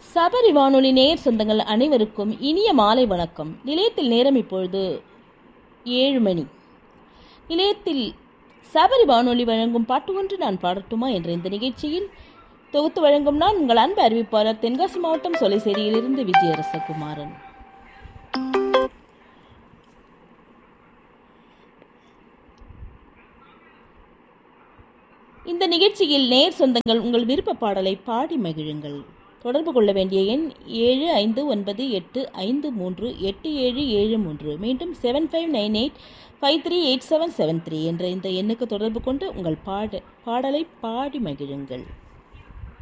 சபரி வானொலி நேயர் சொந்தங்கள் அனைவருக்கும் இனிய மாலை வணக்கம் நிலையத்தில் நேரம் இப்பொழுது ஏழு மணி நிலையத்தில் சபரி வானொலி வழங்கும் பாட்டு ஒன்று நான் பாடட்டுமா என்ற இந்த நிகழ்ச்சியில் தொகுத்து வழங்கும் நான் உங்கள் அன்பு அறிவிப்பாளர் தென்காசி மாவட்டம் சொலைசேரியிலிருந்து விஜயரசகுமாரன் இந்த நிகழ்ச்சியில் நேர் சொந்தங்கள் உங்கள் விருப்ப பாடலை பாடி மகிழுங்கள் தொடர்பு கொள்ள வேண்டிய எண் ஏழு ஐந்து ஒன்பது எட்டு ஐந்து மூன்று எட்டு ஏழு ஏழு மூன்று மீண்டும் seven five nine eight five three eight seven seven three என்ற இந்த எண்ணுக்கு தொடர்பு கொண்டு உங்கள் பாட பாடலை பாடி மகிழுங்கள்